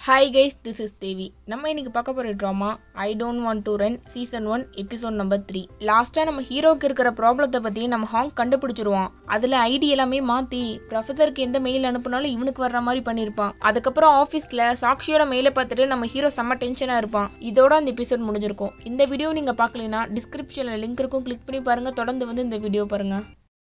hi guys this is Devi நம்ம இன்னைக்கு பார்க்க போகிற drama I don't want to run season one episode number three லாஸ்ட்டாக நம்ம ஹீரோக்கு இருக்கிற ப்ராப்ளத்தை பற்றி நம்ம ஹாங் கண்டுபிடிச்சிருவான் அதில் ஐடி எல்லாமே மாற்றி ப்ரொஃபஸருக்கு எந்த மெயில் அனுப்புனாலும் இவனுக்கு வர்ற மாதிரி பண்ணியிருப்பான் அதுக்கப்புறம் ஆஃபீஸில் சாக்ஷியோட மெயிலை பார்த்துட்டு நம்ம ஹீரோ செம்ம டென்ஷனாக இருப்பான் இதோட அந்த எபிசோட் முடிஞ்சிருக்கும் இந்த வீடியோ நீங்கள் பார்க்கலைன்னா டிஸ்கிரிப்ஷனில் லிங்க் இருக்கும் கிளிக் பண்ணி பாருங்கள் தொடர்ந்து வந்து இந்த வீடியோ பாருங்கள்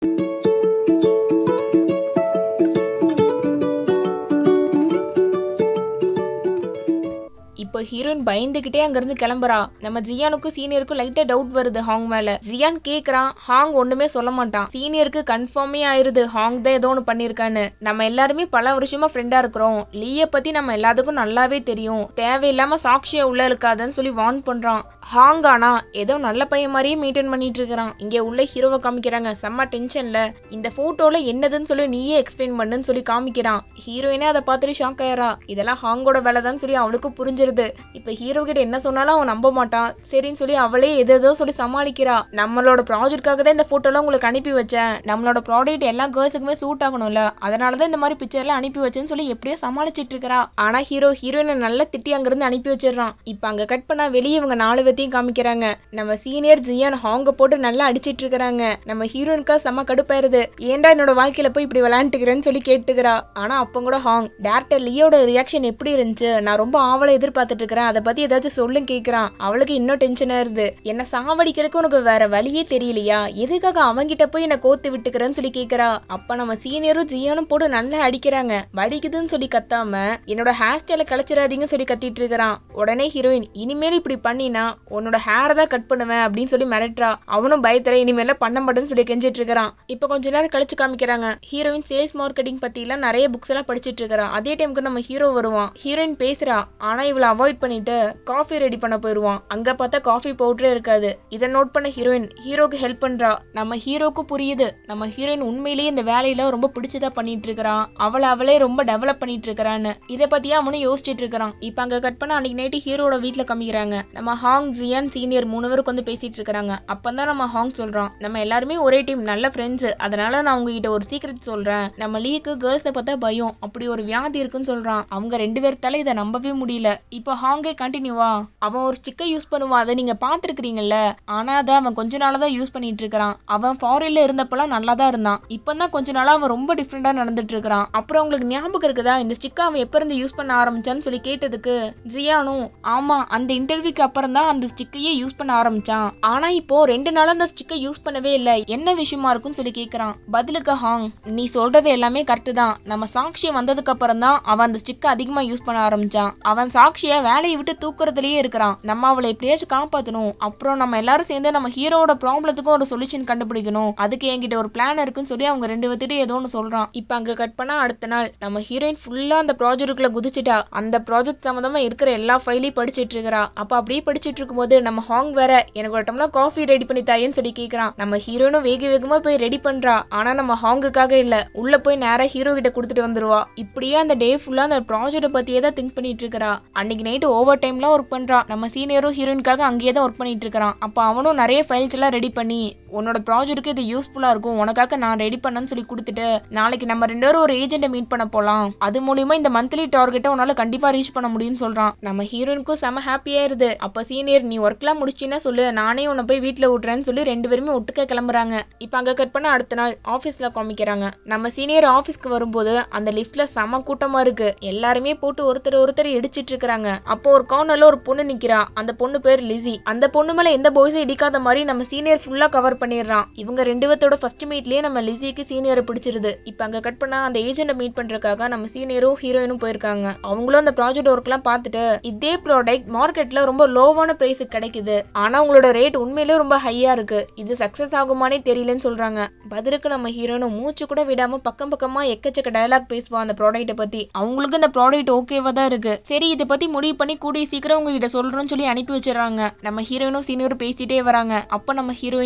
இப்போ ஹீரோயின் பயந்துகிட்டே அங்கிருந்து கிளம்புறா நம்ம ஜியானுக்கும் சீனியருக்கும் லைட்டா டவுட் வருது ஹாங் மேல ஜியான் கேக்குறான் ஹாங் ஒண்ணுமே சொல்ல மாட்டான் சீனியருக்கு கன்ஃபார்மே ஆயிருது ஹாங் தான் ஏதோ ஒன்று பண்ணிருக்கான்னு நம்ம எல்லாருமே பல வருஷமா ஃப்ரெண்டா இருக்கிறோம் லீய பத்தி நம்ம எல்லாத்துக்கும் நல்லாவே தெரியும் தேவையில்லாம சாட்சியா உள்ள இருக்காதுன்னு சொல்லி வார்ன் பண்றான் ஹாங் ஆனா ஏதோ நல்ல பையன் மாதிரியே மெயின்டைன் பண்ணிட்டு இருக்கிறான் இங்க உள்ள ஹீரோவை காமிக்கிறாங்க செம்ம டென்ஷன்ல இந்த போட்டோல என்னதுன்னு சொல்லி நீயே எக்ஸ்பிளைன் பண்ணுன்னு சொல்லி காமிக்கிறான் ஹீரோயினே அதை பார்த்துட்டு ஷாக் ஆயிரா இதெல்லாம் ஹாங்கோட வேலைதான் சொல்லி அவளுக்கு புரிஞ்சிருது இப்ப ஹீரோ கிட்ட என்ன சொன்னாலும் அவன் நம்ப மாட்டான் சரின்னு சொல்லி அவளே எது ஏதோ சொல்லி சமாளிக்கிறா நம்மளோட ப்ராஜெக்ட்காக தான் இந்த போட்டோலாம் உங்களுக்கு அனுப்பி வச்சேன் நம்மளோட ப்ராடக்ட் எல்லா கேர்ள்ஸுக்குமே சூட் ஆகணும்ல அதனாலதான் இந்த மாதிரி பிக்சர்லாம் அனுப்பி வச்சேன்னு சொல்லி எப்படியோ சமாளிச்சிட்டு இருக்கறா ஆனா ஹீரோ ஹீரோயினை நல்லா திட்டி அங்கிருந்து அனுப்பி வச்சிடறான் இப்ப அங்க கட் பண்ணா வெளியே இவங்க நாலு பேத்தையும் காமிக்கிறாங்க நம்ம சீனியர் ஜியான் ஹாங்க போட்டு நல்லா அடிச்சிட்டு இருக்காங்க நம்ம ஹீரோயினுக்கா செம்ம கடுப்பாயிருது ஏன்டா என்னோட வாழ்க்கையில போய் இப்படி விளையாண்டுக்கிறேன்னு சொல்லி கேட்டுக்கிறா ஆனா அப்ப கூட ஹாங் டேரக்டர் லியோட ரியாக்ஷன் எப்படி இருந்துச்சு நான் ரொம்ப ஆவலை எதிர்பார்த்துட்டு இருக்கிறேன் அதை பத்தி ஏதாச்சும் சொல்லும் கேக்குறான் அவளுக்கு இன்னும் டென்ஷனா இருது என்ன சாவடிக்கிறதுக்கு உனக்கு வேற வழியே தெரியலையா எதுக்காக அவங்கிட்ட போய் என்ன கோத்து விட்டுக்கிறேன்னு சொல்லி கேக்குறா அப்ப நம்ம சீனியரும் ஜியானும் போட்டு நல்லா அடிக்கிறாங்க வடிக்குதுன்னு சொல்லி கத்தாம என்னோட ஹேர் ஸ்டைல கலைச்சிடாதீங்கன்னு சொல்லி கத்திட்டு இருக்கிறான் உடனே ஹீரோயின் இனிமேல் இப்படி பண்ணினா உன்னோட ஹேரை தான் கட் பண்ணுவேன் அப்படின்னு சொல்லி மிரட்டுறா அவனும் பயத்துற இனிமேல பண்ண மாட்டேன்னு சொல்லி கெஞ்சிட்டு இருக்கிறான் இப்ப கொஞ்ச நேரம் கழிச்சு காமிக்கிறாங்க ஹீரோயின் சேல்ஸ் மார்க்கெட்டிங் பத்தி எல்லாம் நிறைய புக்ஸ் எல்லாம் படிச்சிட்டு இருக்கிறா அதே டைமுக்கு நம்ம ஹீரோ வருவான் ஹீரோயின் பேசுறா ஆனா இவளை அவாய்ட் பண்ணிட்டு காஃபி ரெடி பண்ண போயிருவான் அங்க பார்த்தா காஃபி பவுடரே இருக்காது இதை நோட் பண்ண ஹீரோயின் ஹீரோக்கு ஹெல்ப் பண்றா நம்ம ஹீரோக்கு புரியுது நம்ம ஹீரோயின் உண்மையிலேயே இந்த வேலையில ரொம்ப பிடிச்சதா பண்ணிட்டு இருக்கிறான் அவளை அவளே ரொம்ப டெவலப் பண்ணிட்டு இருக்கிறான்னு இதை பத்தியே அவனும் யோசிச்சுட்டு இருக்கிறான் இப்ப அங்க கட் பண்ண அன்னைக்கு நைட்டு ஹீரோட வீட்டுல காமிக்கிறாங்க நம்ம ஹாங் ஜியான் சீனியர் மூணு பேருக்கு வந்து பேசிட்டு இருக்கிறாங்க அப்பதான் நம்ம ஹாங் சொல்றான் நம்ம எல்லாருமே ஒரே டீம் நல்ல ஃப்ரெண்ட்ஸ் அதனால நான் உங்ககிட்ட ஒரு சீக்ரெட் சொல்றேன் நம்ம லீக்கு கேர்ள்ஸை பார்த்தா பயம் அப்படி ஒரு வியாதி இருக்குன்னு சொல்றான் அவங்க ரெண்டு பேர்த்தால இதை நம்பவே முடியல இப்போ ஹாங்கே கண்டினியூவா அவன் ஒரு ஸ்டிக்கை யூஸ் பண்ணுவான் அதை நீங்க பாத்துருக்கீங்கல்ல ஆனா அதை அவன் கொஞ்ச நாளா தான் யூஸ் பண்ணிட்டு இருக்கிறான் அவன் ஃபாரின்ல இருந்தப்பெல்லாம் நல்லா தான் இருந்தான் இப்பதான் கொஞ்ச நாளா அவன் ரொம்ப டிஃப்ரெண்டா நடந்துட்டு இருக்கிறான் அப்புறம் உங்களுக்கு ஞாபகம் இருக்குதா இந்த ஸ்டிக்கை அவன் எப்ப இருந்து யூஸ் பண்ண ஆரம்பிச்சான்னு சொல்லி கேட்டதுக்கு ஜியானும் ஆமா அந்த இன்டர்வியூக்கு அப்புறம் தான் அந்த ஸ்டிக்கையே யூஸ் பண்ண ஆரம்பிச்சான் ஆனா இப்போ ரெண்டு நாளா அந்த ஸ்டிக்கை யூஸ் பண்ணவே இல்லை என்ன விஷயமா இருக்குன்னு சொல்லி கேக்குறான் பதிலுக்கு ஹாங் நீ சொல்றது எல்லாமே கரெக்ட் தான் நம்ம சாக்ஷி வந்ததுக்கு அப்புறம் தான் அவன் அந்த ஸ்டிக்கை அதிகமா யூஸ் பண்ண ஆரம்பிச்சான் அவன் சாக்ஷிய வேலையை விட்டு தூக்குறதுலயே இருக்கிறான் நம்ம அவளை எப்படியாச்சும் காப்பாத்தணும் அப்புறம் நம்ம எல்லாரும் சேர்ந்து நம்ம ஹீரோட ப்ராப்ளத்துக்கும் ஒரு சொல்யூஷன் கண்டுபிடிக்கணும் அதுக்கு என்கிட்ட ஒரு பிளான் இருக்குன்னு சொல்லி அவங்க ரெண்டு பேர்த்திட்ட ஏதோ ஒன்று சொல்றான் இப்ப அங்க கட் பண்ணா அடுத்த நாள் நம்ம ஹீரோயின் ஃபுல்லா அந்த ப்ராஜெக்ட்டுக்குள்ள குதிச்சிட்டா அந்த ப்ராஜெக்ட் சம்மந்தமா இருக்கிற எல்லா ஃபைலையும் படிச்சிட்டு இருக்கிறா அப்ப அப்படியே படிச்சிட்டு இருக்கும்போது நம்ம ஹாங் வேற எனக்கு ஒரு டம்ளர் காஃபி ரெடி பண்ணி தாயேன்னு சொல்லி கேக்குறான் நம்ம ஹீரோனும் வேக வேகமா போய் ரெடி பண்றா ஆனா நம்ம ஹாங்குக்காக இல்ல உள்ள போய் நேரா ஹீரோ கிட்ட கொடுத்துட்டு வந்துருவா இப்படியே அந்த டே ஃபுல்லா அந்த ப்ராஜெக்ட பத்தியே தான் திங்க் பண்ணிட்டு இருக்கறா அன்னைக்கு நைட்டு ஓவர் டைம்லாம் ஒர்க் பண்றா நம்ம சீனியரும் ஹீரோயினுக்காக அங்கேயே தான் ஒர்க் பண்ணிட்டு இருக்கிறான் அப்ப அவனும் நிறைய ஃபைல்ஸ் எல்லாம் ரெடி பண்ணி உன்னோட ப்ராஜெக்ட்டுக்கு இது யூஸ்ஃபுல்லா இருக்கும் உனக்காக நான் ரெடி பண்ணேன்னு சொல்லி கொடுத்துட்டு நாளைக்கு நம்ம ரெண்டு பேரும் ஒரு ஏஜென்ட்டை மீட் பண்ண போலாம் அது மூலியமா இந்த மந்த்லி டார்கெட்டை உன்னால கண்டிப்பா ரீச் பண்ண முடியும்னு சொல்றான் நம்ம ஹீரோயினுக்கும் செம ஹாப்பியா இருது அப்ப சீனியர் நீ ஒர்க்லாம் முடிச்சின்னா சொல்லு நானே உன்னை போய் வீட்ல விட்றேன்னு சொல்லி ரெண்டு பேருமே ஒட்டுக்க கிளம்புறாங்க இப்ப அங்க கட் பண்ண அடுத்த நாள் ஆபீஸ்ல காமிக்கிறாங்க நம்ம சீனியர் ஆபீஸ்க்கு வரும்போது அந்த லிஃப்ட்ல செம கூட்டமா இருக்கு எல்லாருமே போட்டு ஒருத்தர் ஒருத்தர் இடிச்சிட்டு இருக்காங்க அப்போ ஒரு கார்னர்ல ஒரு பொண்ணு நிக்கிறா அந்த பொண்ணு பேர் லிசி அந்த பொண்ணு மேல எந்த பாய்ஸும் இடிக்காத மாதிரி நம்ம சீனியர் ஃபுல்லா கவர் பண்ணிடுறான் இவங்க ரெண்டு பேர்த்தோட ஃபர்ஸ்ட் மீட்லயே நம்ம லிசிக்கு சீனியரை பிடிச்சிருது இப்ப அங்க கட் பண்ணா அந்த ஏஜென்ட்டை மீட் பண்றதுக்காக நம்ம சீனியரும் ஹீரோயினும் போயிருக்காங்க அவங்களும் அந்த ப்ராஜெக்ட் ஒர்க்லாம் பார்த்துட்டு இதே ப்ராடக்ட் மார்க்கெட்ல ரொம்ப லோவான பிரைஸுக்கு கிடைக்குது ஆனா உங்களோட ரேட் உண்மையிலேயே ரொம்ப ஹையா இருக்கு இது சக்சஸ் ஆகுமானே தெரியலன்னு சொல்றாங்க பதிலுக்கு நம்ம ஹீரோயினும் மூச்சு கூட விடாம பக்கம் பக்கமா எக்கச்சக்க டயலாக் பேசுவான் அந்த ப்ராடக்ட்டை பத்தி அவங்களுக்கு இந்த ப்ராடக்ட் ஓகேவா தான் இருக்கு சரி இதை பத்தி முடிவு பண்ணி கூடிய சீக்கிரம் உங்ககிட்ட சொல்றோம்னு சொல்லி அனுப்பி வச்சிடறாங்க நம்ம ஹீரோயினும் சீனியரும் பேசிட்டே வராங்க அப்ப நம்ம ஹீரோயின் ஒருவேளை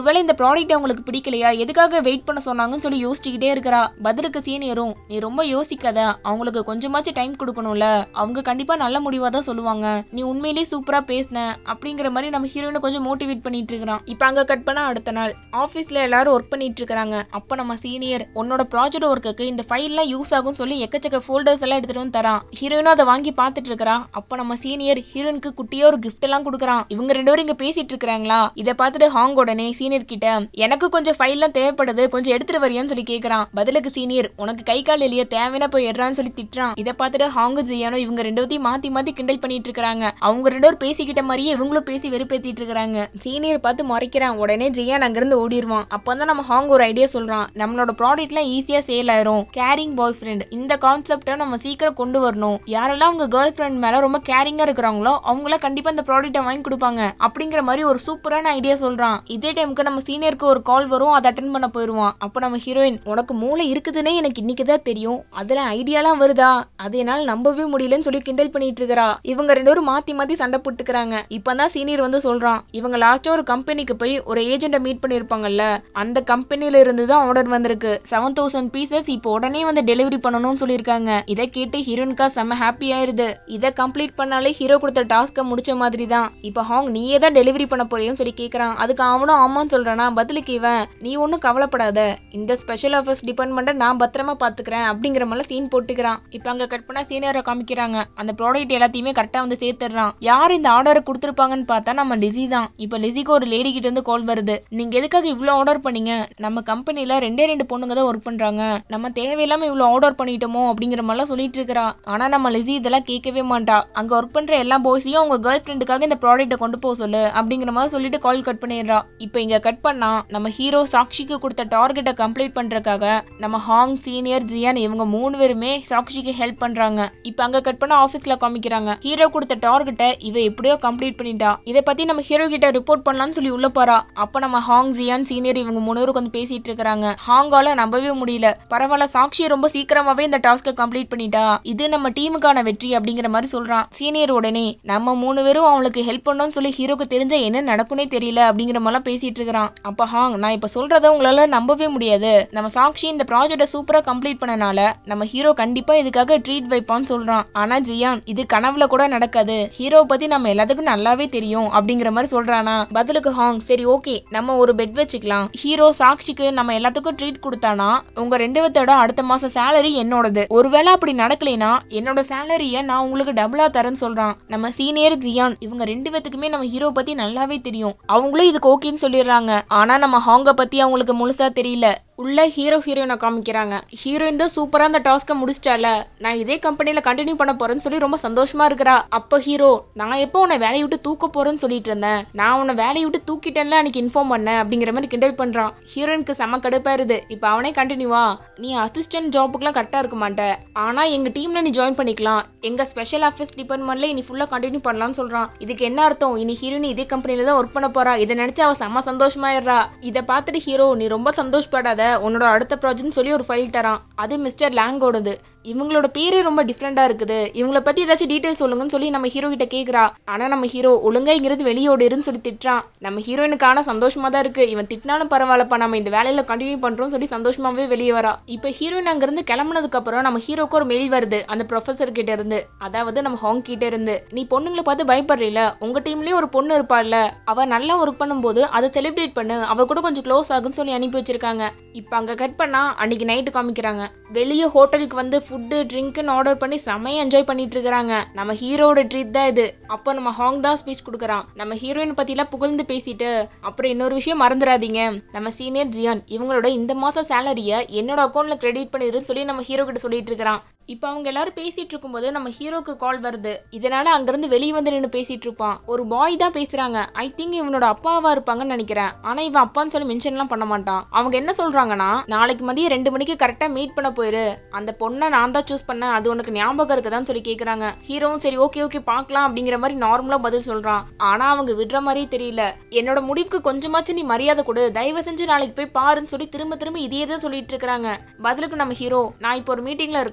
ஒருவேளை இந்த ப்ராடக்ட் அவங்களுக்கு பிடிக்கலையா எதுக்காக வெயிட் பண்ண சொன்னாங்கன்னு சொல்லி யோசிச்சுக்கிட்டே இருக்கிறா பதிலுக்கு சீனியரும் நீ ரொம்ப யோசிக்காத அவங்களுக்கு கொஞ்சமாச்சும் டைம் கொடுக்கணும்ல அவங்க கண்டிப்பா நல்ல முடிவா தான் சொல்லுவாங்க நீ உண்மையிலேயே சூப்பரா பேசின அப்படிங்கிற மாதிரி நம்ம ஹீரோயினை கொஞ்சம் மோட்டிவேட் பண்ணிட்டு இருக்கிறான் இப்போ அங்க கட் பண்ணா அடுத்த நாள் ஆபீஸ்ல எல்லாரும் ஒர்க் பண்ணிட்டு இருக்காங்க அப்ப நம்ம சீனியர் உன்னோட ப்ராஜெக்ட் ஒர்க்குக்கு இந்த ஃபைல்லாம் யூஸ் ஆகும் சொல்லி எக்கச்சக்க ஃபோல்டர்ஸ் எல்லாம் எடுத்துட்டு வந்து தரான் ஹீரோயினும் அதை வாங்கி பார்த்துட்டு இருக்கறா அப்ப நம்ம சீனியர் ஹீரோயினுக்கு குட்டியா ஒரு gift எல்லாம் கொடுக்குறான் இவங்க ரெண்டு பேரும் இங்க பேசிட்டு இருக்காங்களா இதை பார்த்துட்டு ஹாங் உடனே சீனியர் கிட்ட எனக்கு கொஞ்சம் ஃபைல்லாம் தேவைப்படுது கொஞ்சம் எடுத்துட்டு வரியான்னு சொல்லி கேக்குறான் பதிலுக்கு சீனியர் உனக்கு கை கால் இல்லையே தேவையான போய் எடுறான்னு சொல்லி திட்டுறான் இதை பார்த்துட்டு ஹாங்கு ஜியானோ இவங்க ரெண்டு பேத்தையும் மாத்தி மாத்தி கிண்டல் பண்ணிட்டு இருக்காங்க அவங்க ரெண்டு பேரும் பேசிக்கிட்ட மாதிரியே இவங்களும் பேசி வெறுப்பேத்திட்டு இருக்காங்க சீனியர் பார்த்து முறைக்கிறான் உடனே ஜியான் அங்கிருந்து ஓடிடுவான் அப்பதான் நம்ம ஹாங் ஒரு ஐடியா சொல்றான் நம்மளோட ப்ராடக்ட்லாம் ஈஸியா சேல் ஆயிரும் கேரிங் பாய் ஃப்ரெண்ட் இந்த கான்செப்டை நம்ம சீக்கிரம் கொண்டு வரணும் யாரெல்லாம் அவங்க கேர்ள் ஃப்ரெண்ட் மேல ரொம்ப கேரிங்கா இருக்கிறாங்களோ அவங்கள கண்டிப்பா இந்த ப்ராடக்ட்டை வாங்கி கொடுப்பாங்க அப்படிங்கிற மாதிரி ஒரு சூப்பரான ஐடியா சொல்றான் இதே டைமுக்கு நம்ம சீனியருக்கு ஒரு கால் வரும் அதை அட்டன் பண்ண போயிருவான் அப்ப நம்ம ஹீரோயின் உனக்கு மூளை இருக்குதுன்னே எனக்கு இன்னைக்கு தான் தெரியும் அதுல ஐடியாலாம் வருதா அது என்னால நம்பவே முடியலன்னு சொல்லி கிண்டல் பண்ணிட்டு இருக்கறா இவங்க ரெண்டு பேரும் மாத்தி மாத்தி சண்டை போட்டுக்கிறாங்க இப்பதான் சீனியர் வந்து சொல்றான் இவங்க லாஸ்டா ஒரு கம்பெனிக்கு போய் ஒரு ஏஜென்ட்டை மீட் பண்ணிருப்பாங்கல்ல அந்த கம்பெனில இருந்து தான் ஆர்டர் வந்திருக்கு செவன் தௌசண்ட் பீசஸ் இப்போ உடனே வந்து டெலிவரி பண்ணணும்னு சொல்லியிருக்காங்க இதை கேட்டு ஹீரோயின்கா செம்ம ஹாப்பி ஆயிருது இதை கம்ப்ளீட் பண்ணாலே ஹீரோ கொடுத்த டாஸ்க்கை முடிச்ச மாதிரி தான் இப்போ ஹாங் நீயே தான் டெலிவரி பண்ண போறியோன்னு சொல்லி கேக்குறான் அதுக்கு அவனும் ஆமான்னு சொல்றானா பதிலுக்கு இவன் நீ ஒன்றும் கவலைப்படாத இந்த ஸ்பெஷல் ஆஃபீஸ் டிபார்ட்மெண்ட்டை நான் பத்திரமா பாத்துக்கிறேன் அப்படிங்கிற மாதிரி சீன் போட்டுக்கிறான் இப்போ அங்க கட் பண்ணா சீனியரை காமிக்கிறாங்க அந்த ப்ராடக்ட் எல்லாத்தையுமே கரெக்டா வந்து சேர்த்துடுறான் யார் இந்த ஆர்டரை கொடுத்துருப்பாங்கன்னு பார்த்தா நம்ம லிசி தான் இப்போ லிசிக்கு ஒரு லேடி கிட்ட இருந்து கால் வருது நீங்க எதுக்காக இவ்வளோ ஆர்டர் பண்ணீங்க நம்ம கம்பெனில ரெண்டே ரெண்டு பொண்ணுங்க தான் ஒர்க் பண்றாங்க நம்ம தேவையில்லாம இவ்வளோ ஆர்டர் பண்ணிட்டோமோ அப்படிங்கிற மாதிரிலாம் சொல்லிட்டு இருக்கறா ஆனா நம்ம லிசி இதெல்லாம் கேட்கவே மாட்டா அங்க ஒர்க் பண்ற எல்லா பாய்ஸையும் அவங்க கேர்ள் ஃப்ரெண்டுக்காக இந்த ப்ராடக்ட்டை கொண்டு போக சொல்லு அப்படிங்கிற மாதிரி சொல்லிட்டு கால் கட் பண்ணிடுறா இப்போ இங்க கட் பண்ணா நம்ம ஹீரோ சாக்ஷிக்கு கொடுத்த டார்கெட்டை கம்ப்ளீட் பண்றதுக்காக நம்ம ஹாங் சீனியர் ஜியான் இவங்க மூணு பேருமே சாக்ஷிக்கு ஹெல்ப் பண்றாங்க இப்போ அங்க கட் பண்ண ஆபீஸ்ல காமிக்கிறாங்க ஹீரோ கொடுத்த டார்கெட்டை இவ எப்படியோ கம்ப்ளீட் பண்ணிட்டா இதை பத்தி நம்ம ஹீரோ கிட்ட ரிப்போர்ட் பண்ணலாம்னு சொல்லி உள்ள போறா அப்ப நம்ம ஹாங் ஜியான் சீனியர் இவங்க மூணு பேரும் வந்து பேசிட்டு இருக்காங்க ஹாங்கால நம்பவே முடியல பரவாயில்ல சாக்ஷி ரொம்ப சீக்கிரமாவே இந்த டாஸ்க்கை கம்ப்ளீட் பண்ணிட்டா இது நம்ம டீமுக்கான வெற்றி அப்படிங்கிற மாதிரி சொல்றான் சீனியர் உடனே நம்ம மூணு பேரும் அவளுக்கு ஹெல்ப் பண்ணோம்னு சொல்லி ஹீரோக்கு தெரிஞ்ச என்ன நடக்குனே தெரியல அப்படிங்கிற மாதிரிலாம் பேசிட்டு இருக்கிறான் அப்ப ஹாங் நான் இப்ப சொல்றத உங்களால நம்பவே முடியாது நம்ம சாக்ஷி இந்த ப்ராஜெக்டை சூப்பரா கம்ப்ளீட் பண்ணனால நம்ம ஹீரோ கண்டிப்பா இதுக்காக ட்ரீட் வைப்பான்னு சொல்றான் ஆனா ஜியான் இது கனவுல கூட நடக்காது ஹீரோ பத்தி நம்ம எல்லாத்துக்கும் நல்லாவே தெரியும் அப்படிங்கிற மாதிரி சொல்றானா பதிலுக்கு ஹாங் சரி ஓகே நம்ம ஒரு பெட் வச்சுக்கலாம் ஹீரோ சாக்ஷிக்கு நம்ம எல்லாத்துக்கும் ட்ரீட் கொடுத்தானா உங்க ரெண்டு பேர்த்தோட அடுத்த மாசம் சேலரி என்னோடது ஒருவேளை அப்படி நடக்கலைனா என்னோட சேலரிய நான் உங்களுக்கு டபுளா தரேன்னு சொல்றான் நம்ம சீனியர் ஜியான் இவங்க ரெண்டு பேத்துக்குமே நம்ம ஹீரோ பத்தி நல்லாவே தெரியும் அவங்களும் இதுக்கு ஓகேன்னு சொல்லிடுறாங்க ஆனா நம்ம ஹாங்க பத்தி அவங்களுக்கு முழுசா தெரியல உள்ள ஹீரோ ஹீரோயினை காமிக்கிறாங்க ஹீரோயின் தான் சூப்பரா அந்த டாஸ்க்கை முடிச்சிட்டால நான் இதே கம்பெனில கண்டினியூ பண்ண போறேன்னு சொல்லி ரொம்ப சந்தோஷமா இருக்கிறா அப்ப ஹீரோ நான் எப்போ உன்னை வேலையை விட்டு தூக்க போறேன்னு சொல்லிட்டு இருந்தேன் நான் உன்னை வேலையை விட்டு தூக்கிட்டேன்ல அன்னைக்கு இன்ஃபார்ம் பண்ணேன் அப்படிங்கிற மாதிரி கிண்டல் பண்றான் ஹீரோயினுக்கு செம கடுப்பா இருது இப்ப அவனே கண்டினியூவா நீ அசிஸ்டன்ட் ஜாப்புக்குலாம் கரெக்டா இருக்க மாட்ட ஆனா எங்க டீம்ல நீ ஜாயின் பண்ணிக்கலாம் எங்க ஸ்பெஷல் ஆஃபீஸ் டிபார்ட்மெண்ட்ல இனி ஃபுல்லா கண்டினியூ பண்ணலாம்னு சொல்றான் இதுக்கு என்ன அர்த்தம் இனி ஹீரோயின் இதே கம்பெனில தான் ஒர்க் பண்ண போறா இதை நினைச்சு அவ செம்ம சந்தோஷமாயிடுறா இதை பார்த்துட்டு ஹீரோ நீ ரொம்ப சந்தோஷப்படாத உன்னோட அடுத்த ப்ராஜெக்ட்னு சொல்லி ஒரு ஃபைல் தரான் அது மிஸ்டர் லேங்கோடது இவங்களோட பேரே ரொம்ப டிஃப்ரெண்டா இருக்குது இவங்கள பத்தி ஏதாச்சும் டீடைல் சொல்லுங்கன்னு சொல்லி நம்ம ஹீரோ கிட்ட கேக்குறா ஆனா நம்ம ஹீரோ ஒழுங்கா இங்கிருந்து வெளியோடுன்னு சொல்லி திட்டுறான் நம்ம ஹீரோயினுக்கான சந்தோஷமா தான் இருக்கு இவன் திட்டினாலும் பரவாயில்லப்பா நம்ம இந்த வேலையில கண்டினியூ பண்றோம் சொல்லி சந்தோஷமாவே வெளியே வரா இப்ப ஹீரோயின் அங்க இருந்து கிளம்புனதுக்கு அப்புறம் நம்ம ஹீரோக்கு ஒரு மெயில் வருது அந்த ப்ரொஃபசர் கிட்ட இருந்து அதாவது நம்ம ஹாங் கிட்ட இருந்து நீ பொண்ணுங்களை பார்த்து பயப்படுறீல உங்க டீம்லயும் ஒரு பொண்ணு இருப்பாள்ல அவ நல்லா ஒர்க் பண்ணும்போது அதை செலிப்ரேட் பண்ணு அவ கூட கொஞ்சம் க்ளோஸ் ஆகுன்னு சொல்லி அனுப்பி வச்சிருக்காங்க இப்ப அங்க கட் பண்ணா அன்னைக்கு நைட்டு காமிக்கிறாங்க வெளியே ஹோட்டலுக்கு வந்து ஃபுட்டு ட்ரிங்க்னு ஆர்டர் பண்ணி செமையா என்ஜாய் பண்ணிட்டு இருக்காங்க நம்ம ஹீரோட ட்ரீட் தான் இது அப்போ நம்ம ஹாங் தான் ஸ்பீச் கொடுக்குறான் நம்ம ஹீரோயின் பத்திலாம் புகழ்ந்து பேசிட்டு அப்புறம் இன்னொரு விஷயம் மறந்துடாதீங்க நம்ம சீனியர் ஜியான் இவங்களோட இந்த மாசம் சேலரிய என்னோட அக்கௌண்ட்ல கிரெடிட் பண்ணிருன்னு சொல்லி நம்ம ஹீரோ கிட்ட சொல்லிட்டு இருக்கிறான் இப்போ அவங்க எல்லாரும் பேசிட்டு இருக்கும்போது நம்ம ஹீரோக்கு கால் வருது இதனால அங்கிருந்து வெளியே வந்து நின்று பேசிட்டு இருப்பான் ஒரு பாய் தான் பேசுறாங்க ஐ திங்க் இவனோட அப்பாவா இருப்பாங்கன்னு நினைக்கிறேன் ஆனா இவன் அப்பான்னு சொல்லி மென்ஷன்லாம் பண்ண மாட்டான் அவங்க என்ன சொல்றாங்கன்னா நாளைக்கு மதியம் ரெண்டு மணிக்கு கரெக்டா மீட் பண்ண போயிரு அந்த பொண்ணை நான் தான் சூஸ் பண்ணேன் அது உனக்கு ஞாபகம் இருக்குதான்னு சொல்லி கேக்குறாங்க ஹீரோவும் சரி ஓகே ஓகே பார்க்கலாம் அப்படிங்கிற மாதிரி நார்மலா பதில் சொல்றான் ஆனா அவங்க விடுற மாதிரியே தெரியல என்னோட முடிவுக்கு கொஞ்சமாச்சும் நீ மரியாதை கொடு தயவு செஞ்சு நாளைக்கு போய் பாருன்னு சொல்லி திரும்ப திரும்ப இதையே தான் சொல்லிட்டு இருக்காங்க பதிலுக்கு நம்ம ஹீரோ நான் இப்போ ஒரு மீட்டிங்ல இருக்கிறேன் அப்புறமே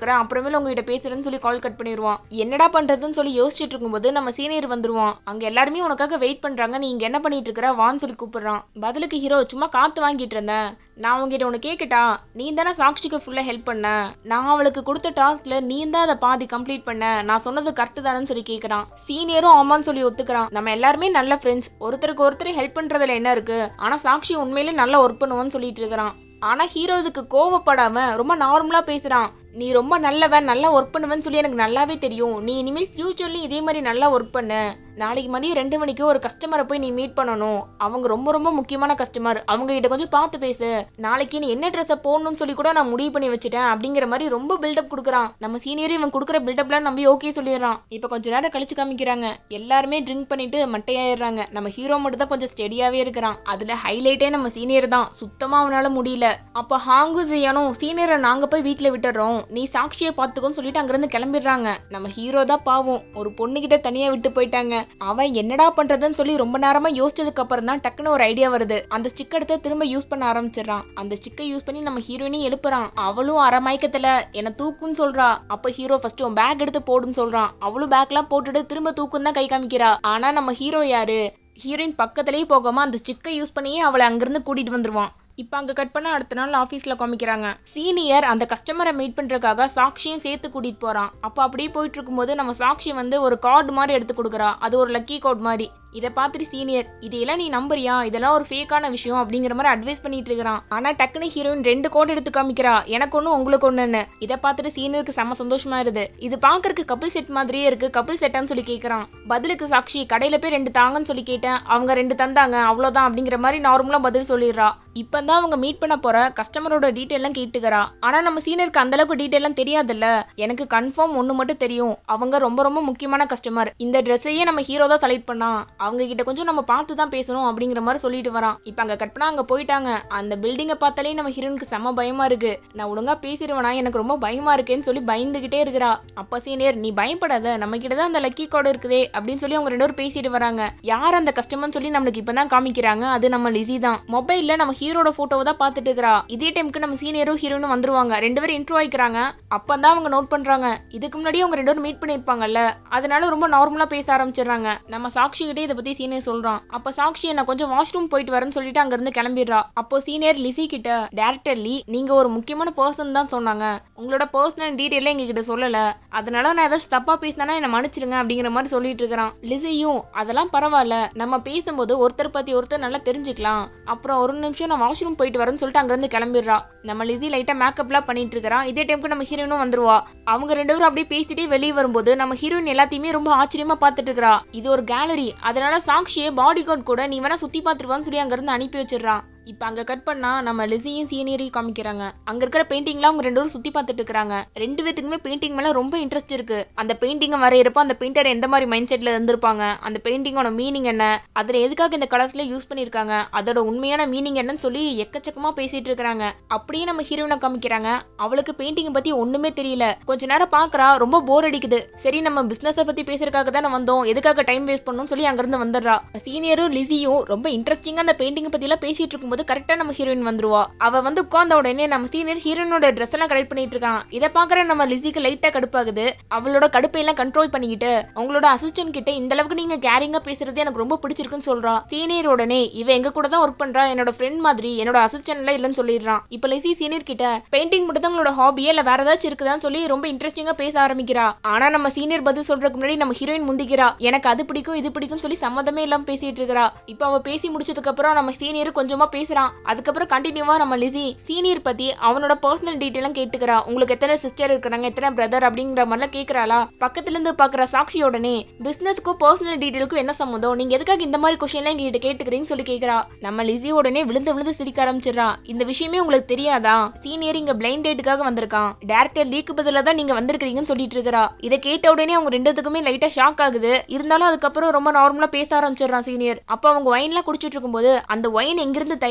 அப்புறமேல உங்ககிட்ட பேசுறேன்னு சொல்லி கால் கட் பண்ணிடுவான் என்னடா பண்றதுன்னு சொல்லி யோசிச்சுட்டு இருக்கும்போது நம்ம சீனியர் வந்துருவான் அங்க எல்லாருமே உனக்காக வெயிட் பண்றாங்க நீ இங்க என்ன பண்ணிட்டு இருக்கிற வான்னு சொல்லி கூப்பிடுறான் பதிலுக்கு ஹீரோ சும்மா காத்து வாங்கிட்டு இருந்தேன் நான் உங்ககிட்ட ஒன்று கேட்கட்டா நீ தானே சாக்ஷிக்கு ஃபுல்லாக ஹெல்ப் பண்ண நான் அவளுக்கு கொடுத்த டாஸ்க்ல நீ தான் அதை பாதி கம்ப்ளீட் பண்ண நான் சொன்னது கரெக்ட் தானேன்னு சொல்லி கேட்குறான் சீனியரும் ஆமான்னு சொல்லி ஒத்துக்கிறான் நம்ம எல்லாருமே நல்ல ஃப்ரெண்ட்ஸ் ஒருத்தருக்கு ஒருத்தர் ஹெல்ப் பண்றதுல என்ன இருக்கு ஆனா சாக்ஷி உண்மையிலே நல்லா ஒர்க் பண்ணுவான்னு சொல்லிட்டு இருக்கிறான் ஆனா ஹீரோ இதுக்கு கோவப்படாம ரொம்ப நார்மலா பேசுறான் நீ ரொம்ப நல்லவன் நல்லா ஒர்க் பண்ணுவேன்னு சொல்லி எனக்கு நல்லாவே தெரியும் நீ இனிமேல் ஃபியூச்சர்லயும் இதே மாதிரி நல்லா ஒர்க் பண்ணு நாளைக்கு மதியம் ரெண்டு மணிக்கு ஒரு கஸ்டமரை போய் நீ மீட் பண்ணணும் அவங்க ரொம்ப ரொம்ப முக்கியமான கஸ்டமர் அவங்க கிட்ட கொஞ்சம் பார்த்து பேசு நாளைக்கு நீ என்ன ட்ரெஸ்ஸை போடணும்னு சொல்லி கூட நான் முடிவு பண்ணி வச்சுட்டேன் அப்படிங்கிற மாதிரி ரொம்ப பில்டப் கொடுக்குறான் நம்ம சீனியர் இவன் கொடுக்குற பில்டப்லாம் நம்பி ஓகே சொல்லிடுறான் இப்போ கொஞ்ச நேரம் கழிச்சு காமிக்கிறாங்க எல்லாருமே ட்ரிங்க் பண்ணிட்டு மட்டையாயிடுறாங்க நம்ம ஹீரோ மட்டும் தான் கொஞ்சம் ஸ்டெடியாவே இருக்கிறான் அதுல ஹைலைட்டே நம்ம சீனியர் தான் சுத்தமா அவனால முடியல அப்ப ஹாங்கு ஜியானும் சீனியரை நாங்க போய் வீட்டுல விட்டுறோம் நீ சாட்சியை பாத்துக்கோன்னு சொல்லிட்டு அங்கிருந்து கிளம்பிடுறாங்க நம்ம ஹீரோ தான் பாவம் ஒரு பொண்ணு கிட்ட தனியா விட்டு போயிட்டாங்க அவன் என்னடா பண்றதுன்னு சொல்லி ரொம்ப நேரமா யோசிச்சதுக்கு அப்புறம் தான் டக்குன்னு ஒரு ஐடியா வருது அந்த ஸ்டிக் எடுத்து திரும்ப யூஸ் பண்ண ஆரம்பிச்சிடறான் அந்த ஸ்டிக்கை யூஸ் பண்ணி நம்ம ஹீரோயினையும் எழுப்புறான் அவளும் அரை மயக்கத்துல என்ன தூக்குன்னு சொல்றா அப்ப ஹீரோ ஃபர்ஸ்ட் உன் பேக் எடுத்து போடுன்னு சொல்றான் அவளும் பேக்லாம் போட்டுட்டு திரும்ப தூக்குன்னு தான் கை காமிக்கிறா ஆனா நம்ம ஹீரோ யாரு ஹீரோயின் பக்கத்துலயே போகாம அந்த ஸ்டிக்கை யூஸ் பண்ணியே அவளை அங்கிருந்து கூட்டிட்டு வந்துருவான் இப்போ அங்கே கட் பண்ண அடுத்த நாள் ஆஃபீஸில் காமிக்கிறாங்க சீனியர் அந்த கஸ்டமரை மீட் பண்ணுறதுக்காக சாக்ஷியும் சேர்த்து கூட்டிகிட்டு போகிறான் அப்போ அப்படியே போயிட்டு இருக்கும்போது நம்ம சாக்ஷி வந்து ஒரு கார்டு மாதிரி எடுத்து கொடுக்குறா அது ஒரு லக்கி கார்டு மாதிரி இதை பார்த்துட்டு சீனியர் இதையெல்லாம் நீ நம்புறியா இதெல்லாம் ஒரு ஃபேக்கான விஷயம் அப்படிங்கிற மாதிரி அட்வைஸ் பண்ணிட்டு இருக்கிறான் ஆனா டக்குனு ஹீரோயின் ரெண்டு கோட் எடுத்து காமிக்கிறா எனக்கு ஒண்ணு உங்களுக்கு ஒண்ணுன்னு இதை பார்த்துட்டு சீனியருக்கு செம்ம சந்தோஷமா இருது இது பாக்குறதுக்கு கபிள் செட் மாதிரியே இருக்கு கபிள் செட்டான்னு சொல்லி கேக்குறான் பதிலுக்கு சாக்ஷி கடையில போய் ரெண்டு தாங்கன்னு சொல்லி கேட்டேன் அவங்க ரெண்டு தந்தாங்க அவ்வளவுதான் அப்படிங்கிற மாதிரி நார்மலா பதில் சொல்லிடுறா இப்பதான் அவங்க மீட் பண்ண போற கஸ்டமரோட டீட்டெயில் எல்லாம் கேட்டுக்கிறா ஆனா நம்ம சீனியருக்கு அந்த அளவுக்கு டீட்டெயில் எல்லாம் தெரியாதுல்ல எனக்கு கன்ஃபார்ம் ஒண்ணு மட்டும் தெரியும் அவங்க ரொம்ப ரொம்ப முக்கியமான கஸ்டமர் இந்த ட்ரெஸ்ஸையே நம்ம ஹீரோ தான் செலக்ட் பண்ணா அவங்க கிட்ட கொஞ்சம் நம்ம பார்த்து தான் பேசணும் அப்படிங்கிற மாதிரி சொல்லிட்டு வரான் இப்போ அங்க கட் பண்ணா அங்க போயிட்டாங்க அந்த பில்டிங்கை பார்த்தாலே நம்ம ஹீரோனுக்கு செம்ம பயமா இருக்கு நான் ஒழுங்கா பேசிடுவேனா எனக்கு ரொம்ப பயமா இருக்கேன்னு சொல்லி பயந்துகிட்டே இருக்கிறா அப்ப சீனியர் நீ பயப்படாத நம்ம கிட்ட தான் அந்த லக்கி கார்டு இருக்குதே அப்படின்னு சொல்லி அவங்க ரெண்டு பேரும் பேசிட்டு வராங்க யார் அந்த கஸ்டமர்னு சொல்லி நம்மளுக்கு இப்பதான் காமிக்கிறாங்க அது நம்ம லிசி தான் மொபைல்ல நம்ம ஹீரோட போட்டோவை தான் பார்த்துட்டு இருக்கிறா இதே டைமுக்கு நம்ம சீனியரும் ஹீரோனும் வந்துருவாங்க ரெண்டு பேரும் இன்ட்ரோ ஆயிக்கிறாங்க அப்பதான் அவங்க நோட் பண்றாங்க இதுக்கு முன்னாடி அவங்க ரெண்டு பேரும் மீட் பண்ணிருப்பாங்கல்ல அதனால ரொம்ப நார்மலா பேச ஆரம்பிச்சிடுறாங்க நம்ம சாக்ஷி கிட்டே இதை பத்தி சீனியர் சொல்றான் அப்ப சாக்ஷி நான் கொஞ்சம் வாஷ்ரூம் போயிட்டு வரேன்னு சொல்லிட்டு அங்க இருந்து கிளம்பிடுறா அப்போ சீனியர் லிசி கிட்ட டேரக்டர்லி நீங்க ஒரு முக்கியமான பர்சன் தான் சொன்னாங்க உங்களோட பர்சனல் டீட்டெயில எங்க கிட்ட சொல்லல அதனால நான் ஏதாச்சும் தப்பா பேசினா என்ன மன்னிச்சிடுங்க அப்படிங்கிற மாதிரி சொல்லிட்டு இருக்கிறான் லிசியும் அதெல்லாம் பரவாயில்ல நம்ம பேசும்போது ஒருத்தர் பத்தி ஒருத்தர் நல்லா தெரிஞ்சுக்கலாம் அப்புறம் ஒரு நிமிஷம் நான் வாஷ்ரூம் போயிட்டு வரேன்னு சொல்லிட்டு அங்க இருந்து கிளம்பிடுறா நம்ம லிசி லைட்டா மேக்கப்லாம் பண்ணிட்டு இருக்கிறான் இதே டைமுக்கு நம்ம ஹீரோயினும் வந்துருவா அவங்க ரெண்டு பேரும் அப்படியே பேசிட்டே வெளியே வரும்போது நம்ம ஹீரோயின் எல்லாத்தையுமே ரொம்ப ஆச்சரியமா பார்த்துட்டு இருக்கா இது ஒரு கேலரி அதனால சாக்ஷியை பாடி கார்டு கூட நீ வேணா சுத்தி பார்த்துருவான்னு சொல்லி அங்க இருந்து அனுப்பி வச்சிடுறான் இப்போ அங்க கட் பண்ணா நம்ம லிசியும் சீனியரையும் காமிக்கிறாங்க அங்க இருக்கிற பெயிண்டிங்லாம் அவங்க ரெண்டு பேரும் சுத்தி பார்த்துட்டு இருக்காங்க ரெண்டு பேத்துக்குமே பெயிண்டிங் மேல ரொம்ப இன்ட்ரெஸ்ட் இருக்கு அந்த பெயிண்டிங்கை வரையறப்போ அந்த பெயிண்டர் எந்த மாதிரி மைண்ட் செட்ல இருந்திருப்பாங்க அந்த பெயிண்டிங்கோட மீனிங் என்ன அதுல எதுக்காக இந்த கலர்ஸ்ல யூஸ் பண்ணிருக்காங்க அதோட உண்மையான மீனிங் என்னன்னு சொல்லி எக்கச்சக்கமா பேசிட்டு இருக்காங்க அப்படியே நம்ம ஹீரோயினை காமிக்கிறாங்க அவளுக்கு பெயிண்டிங் பத்தி ஒண்ணுமே தெரியல கொஞ்ச நேரம் பாக்குறா ரொம்ப போர் அடிக்குது சரி நம்ம பிசினஸ பத்தி பேசுறதுக்காக தானே வந்தோம் எதுக்காக டைம் வேஸ்ட் பண்ணணும்னு சொல்லி அங்க இருந்து வந்துடுறா சீனியரும் லிசியும் ரொம்ப இன்ட்ரெஸ்டிங்கா அந்த பெயிண்டிங் பத்தி எல்லாம் பேசிட்டு இருக்கும்போது கரெக்டா நம்ம ஹீரோயின் வந்துருவா அவ வந்து உட்கார்ந்த உடனே நம்ம சீனியர் ஹீரோயினோட ட்ரெஸ் எல்லாம் கரெக்ட் பண்ணிட்டு இருக்கான் இதை பாக்குற நம்ம லிசிக்கு லைட்டா கடுப்பாகுது அவளோட கடுப்பை எல்லாம் கண்ட்ரோல் பண்ணிக்கிட்டு உங்களோட அசிஸ்டன்ட் கிட்ட இந்த அளவுக்கு நீங்க கேரிங்கா பேசுறது எனக்கு ரொம்ப பிடிச்சிருக்குன்னு சொல்றா சீனியர் உடனே இவ எங்க கூட தான் ஒர்க் பண்றா என்னோட ஃப்ரெண்ட் மாதிரி என்னோட அசிஸ்டன்ட்ல இல்லைன்னு சொல்லிடுறான் இப்ப லிசி சீனியர் கிட்ட பெயிண்டிங் மட்டும் தான் உங்களோட ஹாபியா இல்ல வேற ஏதாச்சும் இருக்குதான்னு சொல்லி ரொம்ப இன்ட்ரெஸ்டிங்கா பேச ஆரம்பிக்கிறா ஆனா நம்ம சீனியர் பதில் சொல்றதுக்கு முன்னாடி நம்ம ஹீரோயின் முந்திக்கிறா எனக்கு அது பிடிக்கும் இது பிடிக்கும் சொல்லி சம்மதமே இல்லாம பேசிட்டு இருக்கா இப்ப அவ பேசி முடிச்சதுக்கு அப்புறம் நம்ம சீனியர் கொஞ்சமா பேசுறான் அதுக்கப்புறம் கண்டினியூவா நம்ம லிசி சீனியர் பத்தி அவனோட பர்சனல் டீட்டெயிலும் கேட்டுக்கிறா உங்களுக்கு எத்தனை சிஸ்டர் இருக்கிறாங்க எத்தனை பிரதர் அப்படிங்கிற மாதிரிலாம் கேக்குறாளா பக்கத்துல இருந்து பாக்குற சாட்சி உடனே பிசினஸ்க்கும் பர்சனல் டீட்டெயிலுக்கும் என்ன சம்மந்தம் நீங்க எதுக்காக இந்த மாதிரி கொஸ்டின்லாம் எங்ககிட்ட கேட்டுக்கிறீங்கன்னு சொல்லி கேக்குறா நம்ம லிசி உடனே விழுந்து விழுந்து சிரிக்க ஆரம்பிச்சிடறா இந்த விஷயமே உங்களுக்கு தெரியாதா சீனியர் இங்க பிளைண்ட் டேட்டுக்காக வந்திருக்கான் டேரக்டர் லீக்கு பதிலா தான் நீங்க வந்திருக்கீங்கன்னு சொல்லிட்டு இருக்கறா இதை கேட்ட உடனே அவங்க ரெண்டுத்துக்குமே லைட்டா ஷாக் ஆகுது இருந்தாலும் அதுக்கப்புறம் ரொம்ப நார்மலா பேச ஆரம்பிச்சிடறான் சீனியர் அப்ப அவங்க ஒயின்லாம் குடிச்சிட்டு இருக்கும்போது அந்த ஒயின் எங்கிருந்து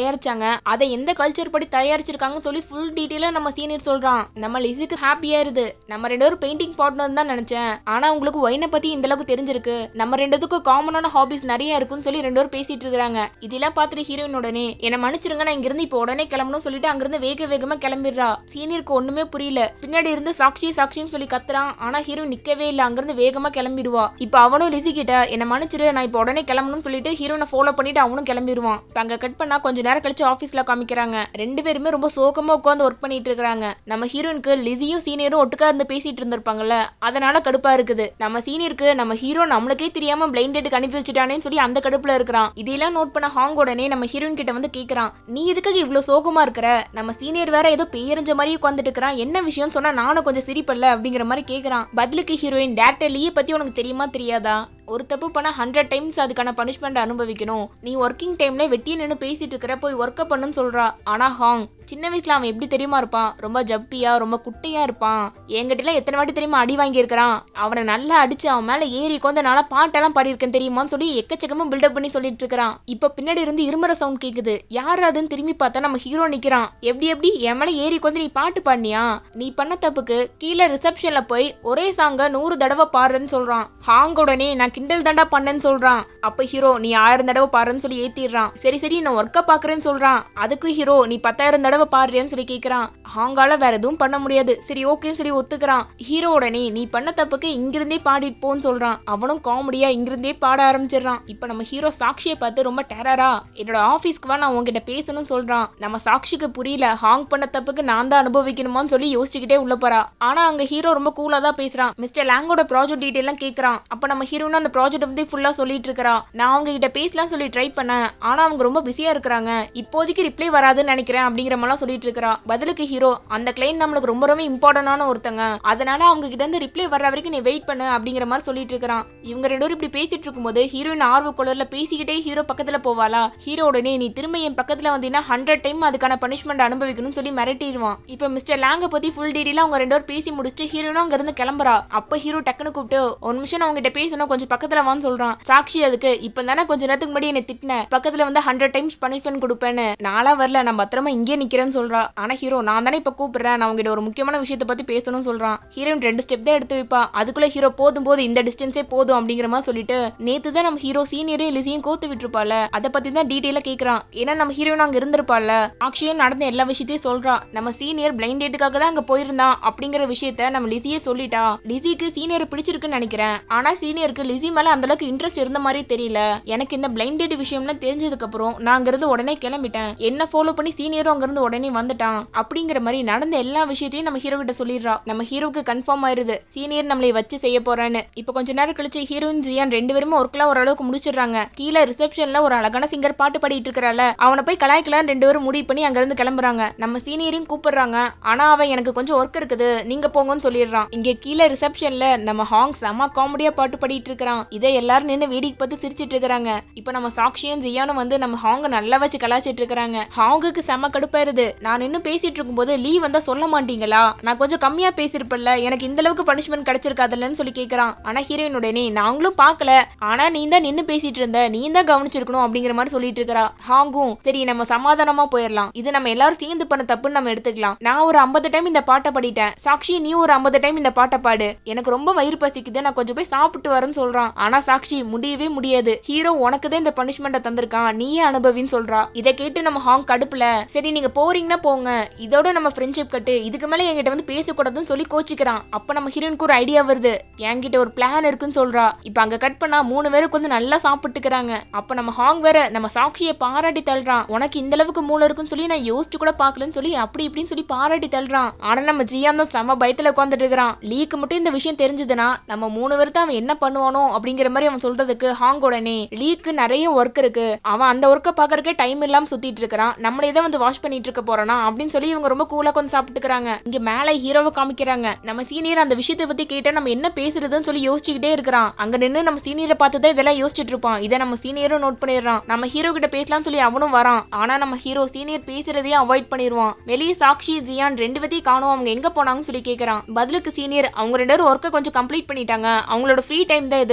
தயாரிச்சாங்க அதை எந்த கல்ச்சர் படி தயாரிச்சிருக்காங்கன்னு சொல்லி ஃபுல் டீட்டெயிலா நம்ம சீனியர் சொல்றான் நம்ம லிஸுக்கு ஹாப்பியா இருது நம்ம ரெண்டு பேரும் பெயிண்டிங் பார்ட்னர் தான் நினைச்சேன் ஆனா உங்களுக்கு ஒயினை பத்தி இந்த அளவுக்கு தெரிஞ்சிருக்கு நம்ம ரெண்டுத்துக்கும் காமனான ஹாபிஸ் நிறைய இருக்குன்னு சொல்லி ரெண்டு பேரும் பேசிட்டு இருக்காங்க இதெல்லாம் பார்த்துட்டு ஹீரோயின் உடனே என்ன மன்னிச்சிருங்க நான் இங்கிருந்து இப்போ உடனே கிளம்பணும் சொல்லிட்டு அங்கிருந்து வேக வேகமா கிளம்பிடுறா சீனியருக்கு ஒண்ணுமே புரியல பின்னாடி இருந்து சாக்ஷி சாக்ஷின்னு சொல்லி கத்துறான் ஆனா ஹீரோயின் நிக்கவே இல்ல அங்கிருந்து வேகமா கிளம்பிடுவா இப்போ அவனும் லிசி கிட்ட என்ன மன்னிச்சிரு நான் இப்போ உடனே கிளம்பணும்னு சொல்லிட்டு ஹீரோனை ஃபாலோ பண்ணிட்டு அவனும் கிளம்பிடுவான் இப்ப அங்க கட் பண்ணா கொஞ்ச நேரம் கழிச்சு ஆபீஸ்ல காமிக்கிறாங்க ரெண்டு பேருமே ரொம்ப சோகமா உட்காந்து ஒர்க் பண்ணிட்டு இருக்காங்க நம்ம ஹீரோயினுக்கு லிசியும் சீனியரும் ஒட்டுக்கா இருந்து பேசிட்டு இருந்திருப்பாங்கல்ல அதனால கடுப்பா இருக்குது நம்ம சீனியருக்கு நம்ம ஹீரோ நம்மளுக்கே தெரியாம பிளைண்ட் டேட்டுக்கு அனுப்பி வச்சுட்டானேன்னு சொல்லி அந்த கடுப்புல இருக்கிறான் இதெல்லாம் நோட் பண்ண ஹாங் உடனே நம்ம ஹீரோயின் கிட்ட வந்து கேக்குறான் நீ எதுக்காக இவ்வளவு சோகமா இருக்கிற நம்ம சீனியர் வேற ஏதோ பேரஞ்ச மாதிரி உட்காந்துட்டு இருக்கிறான் என்ன விஷயம் சொன்னா நானும் கொஞ்சம் சிரிப்பல்ல அப்படிங்கிற மாதிரி கேக்குறான் பதிலுக்கு ஹீரோயின் டேரக்டர் லீ பத்தி உனக்கு தெரியுமா தெரியாதா ஒரு தப்பு பண்ணா ஹண்ட்ரட் டைம்ஸ் அதுக்கான பனிஷ்மெண்ட் அனுபவிக்கணும் நீ ஒர்க்கிங் டைம்ல வெட்டிய நின்னு பேசிட்டு இருக்கிற போய் ஒர்க்க பண்ணுன்னு சொல்றா ஆனா ஹாங் சின்ன வயசுல அவன் எப்படி தெரியுமா இருப்பான் ரொம்ப ஜப்பியா ரொம்ப குட்டையா இருப்பான் என்கிட்ட எல்லாம் எத்தனை வாட்டி தெரியுமா அடி வாங்கி இருக்கிறான் அவனை நல்லா அடிச்சு அவன் மேல ஏறி கொண்டு நாளா பாட்டெல்லாம் பாடியிருக்கேன் தெரியுமான்னு சொல்லி எக்கச்சக்கமா பில்டப் பண்ணி சொல்லிட்டு இருக்கிறான் இப்ப பின்னாடி இருந்து இருமுற சவுண்ட் கேக்குது யார் அதுன்னு திரும்பி பார்த்தா நம்ம ஹீரோ நிக்கிறான் எப்படி எப்படி என் மேல ஏறி கொண்டு நீ பாட்டு பாடினியா நீ பண்ண தப்புக்கு கீழே ரிசப்ஷன்ல போய் ஒரே சாங்க நூறு தடவை பாடுறேன்னு சொல்றான் ஹாங் உடனே நான் கிண்டல் தாண்டா பண்ணேன்னு சொல்றான் அப்ப ஹீரோ நீ ஆயிரம் தடவை பாடுறேன்னு சொல்லி ஏத்திடுறான் சரி சரி நான் ஒர்க்க பாக்குறேன்னு சொல்றான் அதுக்கு ஹீரோ நீ பத்தாயிரம் தடவை பாடுறியான்னு சொல்லி கேக்குறான் ஹாங்கால வேற எதுவும் பண்ண முடியாது சரி ஓகேன்னு சொல்லி ஒத்துக்கிறான் ஹீரோ உடனே நீ பண்ண தப்புக்கு இங்கிருந்தே பாடிட்டு போன்னு சொல்றான் அவனும் காமெடியா இங்கிருந்தே பாட ஆரம்பிச்சிடுறான் இப்ப நம்ம ஹீரோ சாக்ஷியை பார்த்து ரொம்ப டெரரா என்னோட ஆபீஸ்க்கு வா நான் உன்கிட்ட பேசணும்னு சொல்றான் நம்ம சாக்ஷிக்கு புரியல ஹாங் பண்ண தப்புக்கு நான் தான் அனுபவிக்கணுமான்னு சொல்லி யோசிச்சுக்கிட்டே உள்ள போறா ஆனா அங்க ஹீரோ ரொம்ப கூலா தான் பேசுறான் மிஸ்டர் லாங்கோட ப்ராஜெக்ட் டீடைல் எல்லாம் கேக்குறான் அப்ப நம்ம ஹீரோனும் அந்த ப்ராஜெக்ட் பத்தி ஃபுல்லா சொல்லிட்டு இருக்கறா நான் அவங்க கிட்ட பேசலாம் சொல்லி ட்ரை பண்ணேன் ஆனா அவங்க ரொம்ப பிஸியா இருக்கிறாங்க இப்போதைக்கு ரிப்ளை வராதுன்னு நினைக்கிறேன் அப்படிங்கிற மாதிரிலாம் சொல்லிட்டு இருக்கறா பதிலுக்கு ஹீரோ அந்த கிளைண்ட் நம்மளுக்கு ரொம்ப ரொம்ப இம்பார்ட்டன்டான ஒருத்தங்க அதனால அவங்க கிட்ட இருந்து ரிப்ளை வர்ற வரைக்கும் நீ வெயிட் பண்ணு அப்படிங்கிற மாதிரி சொல்லிட்டு இருக்கிறான் இவங்க ரெண்டு பேரும் இப்படி பேசிட்டு இருக்கும்போது ஹீரோயின் ஆர்வ குளர்ல பேசிக்கிட்டே ஹீரோ பக்கத்துல போவாளா ஹீரோ உடனே நீ திரும்ப என் பக்கத்துல வந்தீங்கன்னா ஹண்ட்ரட் டைம் அதுக்கான பனிஷ்மெண்ட் அனுபவிக்கணும்னு சொல்லி மிரட்டிடுவான் இப்ப மிஸ்டர் லாங்க பத்தி ஃபுல் டீடைலா அவங்க ரெண்டு பேரும் பேசி முடிச்சுட்டு ஹீரோனும் அங்க இருந்து கிளம்புறா அப்ப ஹீரோ டக்குன்னு கூப்பிட்டு ஒரு நிமிஷம் நான் உங்ககிட்ட பேசணும் கொஞ்சம் பக்கத்துல வான்னு சொல்றான் சாட்சி அதுக்கு இப்ப தானே கொஞ்ச நேரத்துக்கு முன்னாடி என்ன திட்டின பக்கத்துல வந்து ஹண்ட்ரட் டைம்ஸ் பனிஷ்மெண்ட் கொடுப்பேன்னு நாளா வரல நான் பத்திரமா இங்கே நிக்கிறேன்னு சொல்றா ஆனா ஹீரோ நான் தானே இப்ப கூப்பிடுறேன் நான் உங்ககிட்ட ஒரு முக்கியமான விஷயத்தை பத்தி பேசணும்னு சொல்றான் ஹீரோயின் ரெண்டு ஸ்டெப் தான் எடுத்து வைப்பா அதுக்குள்ள ஹீரோ போதும் போதும் இந்த டிஸ்டன்ஸே போதும் அப்படிங்கிற மாதிரி சொல்லிட்டு நேத்து தான் நம்ம ஹீரோ சீனியரையும் லிசியும் கோத்து விட்டுருப்பால அதை பத்தி தான் டீட்டெயிலா கேக்குறான் ஏன்னா நம்ம ஹீரோயின் அங்க இருந்திருப்பால அக்ஷயும் நடந்த எல்லா விஷயத்தையும் சொல்றா நம்ம சீனியர் பிளைண்ட் டேட்டுக்காக தான் அங்க போயிருந்தான் அப்படிங்கிற விஷயத்த நம்ம லிசியே சொல்லிட்டா லிசிக்கு சீனியர் பிடிச்சிருக்குன்னு நினைக்கிறேன் ஆனா சீனியருக்கு லிசி மேல அந்த அளவுக்கு இன்ட்ரெஸ்ட் இருந்த மாதிரி தெரியல எனக்கு இந்த பிளைண்ட் டேட் விஷயம்லாம் தெரிஞ்சதுக்கு அப்புறம் நான் அங்கிருந்து உடனே கிளம்பிட்டேன் என்ன ஃபாலோ பண்ணி சீனியரும் அங்கிருந்து உடனே வந்துட்டான் அப்படிங்கிற மாதிரி நடந்த எல்லா விஷயத்தையும் நம்ம ஹீரோ கிட்ட சொல்லிடுறா நம்ம ஹீரோக்கு கன்ஃபார்ம் ஆயிருது சீனியர் நம்மளை வச்சு செய்ய போறான்னு இப்போ கொஞ்ச நேரம் கழிச்சு ஹீரோயின் ஜியான் ரெண்டு பேருமே ஒர்க்லாம் ஓரளவுக்கு முடிச்சிடுறாங்க கீழே ரிசப்ஷன்ல ஒரு அழகான சிங்கர் பாட்டு பாடிட்டு இருக்கறால அவனை போய் கலாய்க்கலாம்னு ரெண்டு பேரும் முடிவு பண்ணி அங்க இருந்து கிளம்புறாங்க நம்ம சீனியரையும் கூப்பிடுறாங்க ஆனா அவன் எனக்கு கொஞ்சம் ஒர்க் இருக்குது நீங்க போங்கன்னு சொல்லிடுறான் இங்க கீழே ரிசப்ஷன்ல நம்ம ஹாங் செம காமெடியா பாட்டு பாடிட்டு இருக்கிறான் இதை எல்லாரும் நின்னு வேடிக்கை பார்த்து சிரிச்சிட்டு இருக்கிறாங்க இப்போ நம்ம சாக்ஷியும் ஜியானும் வந்து நம்ம ஹாங்க நல்லா வச்சு கலாச்சிட்டு இருக்கிறாங்க ஹாங்குக்கு செம கடுப்பாயிருது நான் நின்னு பேசிட்டு இருக்கும்போது லீவ் வந்தா சொல்ல மாட்டீங்களா நான் கொஞ்சம் கம்மியா பேசியிருப்பேன்ல எனக்கு இந்த அளவுக்கு பனிஷ்மெண்ட் கிடைச்சிருக்காதுல்லன்னு சொல்லி கேக்குறான் ஆனா ஹீரோயின் உடனே நாங்களும் பார்க்கல ஆனா நீ தான் நின்னு பேசிட்டு இருந்த நீ தான் கவனிச்சிருக்கணும் அப்படிங்கிற மாதிரி சொல்லிட்டு இருக்கறா ஹாங்கும் சரி நம்ம சமாதானமா போயிடலாம் இது நம்ம எல்லாரும் சேர்ந்து பண்ண தப்புன்னு நம்ம எடுத்துக்கலாம் நான் ஒரு ஐம்பது டைம் இந்த பாட்டை பாடிட்டேன் சாக்ஷி நீ ஒரு ஐம்பது டைம் இந்த பாட்டை பாடு எனக்கு ரொம்ப வயிறு பசிக்குது நான் கொஞ்சம் போய் சாப்பிட்டு வரேன்னு சொல்றான் ஆனா சாக்ஷி முடியவே முடியாது ஹீரோ உனக்கு தான் இந்த பனிஷ்மெண்ட்டை தந்திருக்கான் நீயே அனுபவின்னு சொல்றா இதை கேட்டு நம்ம ஹாங் கடுப்புல சரி நீங்க போறீங்கன்னா போங்க இதோட நம்ம ஃப்ரெண்ட்ஷிப் கட்டு இதுக்கு மேல என்கிட்ட வந்து பேசக்கூடாதுன்னு சொல்லி கோச்சிக்கிறான் அப்ப நம்ம ஹீரோனுக்கு ஒரு ஐடியா வருது என்கிட்ட ஒரு பிளான் இருக்குன்னு சொல்றா இப்ப அங்க கட் பண்ணா மூணு பேருக்கு வந்து நல்லா சாப்பிட்டுக்கிறாங்க அப்ப நம்ம ஹாங் வேற நம்ம சாக்ஷியை பாராட்டி தள்ளுறான் உனக்கு இந்த அளவுக்கு மூளை இருக்குன்னு சொல்லி நான் யோசிச்சு கூட பாக்கலன்னு சொல்லி அப்படி இப்படின்னு சொல்லி பாராட்டி தள்ளுறான் ஆனா நம்ம ஜியான் தான் செம பயத்துல உட்காந்துட்டு இருக்கிறான் லீக்கு மட்டும் இந்த விஷயம் தெரிஞ்சதுன்னா நம்ம மூணு பேர்த்த அவன் என்ன பண்ணுவானோ அப்படிங்கிற மாதிரி அவன் சொல்றதுக்கு ஹாங் உடனே லீக்கு நிறைய ஒர்க் இருக்கு அவன் அந்த ஒர்க்கை பாக்குறதுக்கே டைம் இல்லாம சுத்திட்டு இருக்கிறான் நம்மளே தான் வந்து வாஷ் பண்ணிட்டு இருக்க போறானா அப்படின்னு சொல்லி இவங்க ரொம்ப கூலா கொஞ்சம் சாப்பிட்டுக்கிறாங்க இங்க மேல ஹீரோவை காமிக்கிறாங்க நம்ம சீனியர் அந்த விஷயத்தை பத்தி கேட்டா நம்ம என்ன பேசுறதுன்னு சொல்லி யோசிச்சுக்கிட்டே இருக்கிறான் அங்க நின்னு நம்ம சீனியரை பார்த்து தான் இதெல்லாம் யோசிச்சுட்டு இருப்பான் இதை நம்ம சீனியரும் நோட் பண்ணிடுறான் நம்ம ஹீரோ கிட்ட பேசலாம்னு சொல்லி அவனும் வரான் ஆனா நம்ம ஹீரோ சீனியர் பேசுறதையும் அவாய்ட் பண்ணிடுவான் வெளியே சாக்ஷி ஜியான் ரெண்டு பேத்தையும் காணும் அவங்க எங்க போனாங்கன்னு சொல்லி கேக்குறான் பதிலுக்கு சீனியர் அவங்க ரெண்டு பேரும் ஒர்க்கை கொஞ்சம் கம்ப்ளீட் பண்ணிட்டாங்க அவங்களோட ஃப்ரீ டைம் தான் இது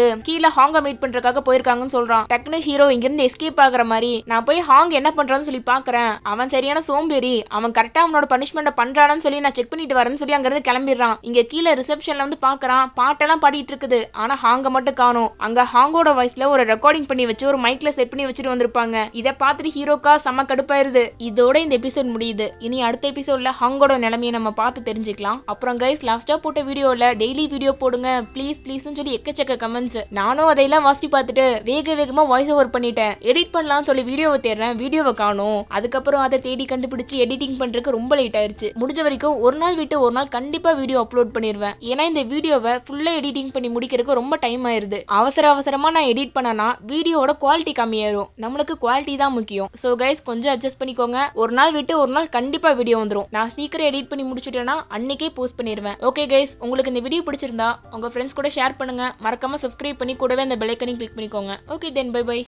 வந்து கீழே ஹாங்க மீட் பண்றதுக்காக போயிருக்காங்கன்னு சொல்றான் டக்குனு ஹீரோ இங்க இருந்து எஸ்கேப் ஆகுற மாதிரி நான் போய் ஹாங் என்ன பண்றான்னு சொல்லி பாக்குறேன் அவன் சரியான சோம்பேறி அவன் கரெக்டா அவனோட பனிஷ்மெண்ட் பண்றானான்னு சொல்லி நான் செக் பண்ணிட்டு வரேன்னு சொல்லி அங்க இருந்து கிளம்பிடுறான் இங்க கீழே ரிசப்ஷன்ல வந்து பாக்குறான் பாட்டெல்லாம் பாடிட்டு இருக்குது ஆனா ஹாங்க மட்டும் காணும் அங்க ஹாங்கோட வாய்ஸ்ல ஒரு ரெக்கார்டிங் பண்ணி வச்சு ஒரு மைக்ல செட் பண்ணி வச்சுட்டு வந்திருப்பாங்க இதை பார்த்துட்டு ஹீரோக்கா செம்ம கடுப்பாயிருது இதோட இந்த எபிசோட் முடியுது இனி அடுத்த எபிசோட்ல ஹாங்கோட நிலைமையை நம்ம பார்த்து தெரிஞ்சுக்கலாம் அப்புறம் கைஸ் லாஸ்டா போட்ட வீடியோல டெய்லி வீடியோ போடுங்க ப்ளீஸ் ப்ளீஸ்னு சொல்லி எக்கச்சக்க கமெண்ட்ஸ் நானும் அதையெல்லாம் வாசிச்சு பார்த்துட்டு வேக வேகமா வாய்ஸ் ஓவர் பண்ணிட்டேன் எடிட் பண்ணலாம்னு சொல்லி வீடியோவை தேடுறேன் வீடியோவை காணும் அதுக்கப்புறம் அதை தேடி கண்டுபிடிச்சு எடிட்டிங் பண்றதுக்கு ரொம்ப லேட் ஆயிருச்சு முடிஞ்ச வரைக்கும் ஒரு நாள் விட்டு ஒரு நாள் கண்டிப்பா வீடியோ அப்லோட் பண்ணிடுவேன் ஏன்னா இந்த வீடியோவை ஃபுல்லா எடிட்டிங் பண்ணி முடிக்கிறதுக்கு ரொம்ப டைம் ஆயிருது அவசர அவசரமா நான் எடிட் பண்ணனா வீடியோவோட குவாலிட்டி கம்மியாயிரும் நம்மளுக்கு குவாலிட்டி தான் முக்கியம் ஸோ கைஸ் கொஞ்சம் அட்ஜஸ்ட் பண்ணிக்கோங்க ஒரு நாள் விட்டு ஒரு நாள் கண்டிப்பா வீடியோ வந்துரும் நான் சீக்கிரம் எடிட் பண்ணி முடிச்சுட்டேன்னா அன்னைக்கே போஸ்ட் பண்ணிடுவேன் ஓகே கைஸ் உங்களுக்கு இந்த வீடியோ பிடிச்சிருந்தா உங்க ஃப்ரெண்ட்ஸ் கூட ஷேர் பண்ணுங்க மறக்காம சப்ஸ்கிரைப் பண்ணி கூடவே அந்த பெல்லைக்கனையும் கிளிக் பண்ணிக்கோங்க ஓகே தென் பை பை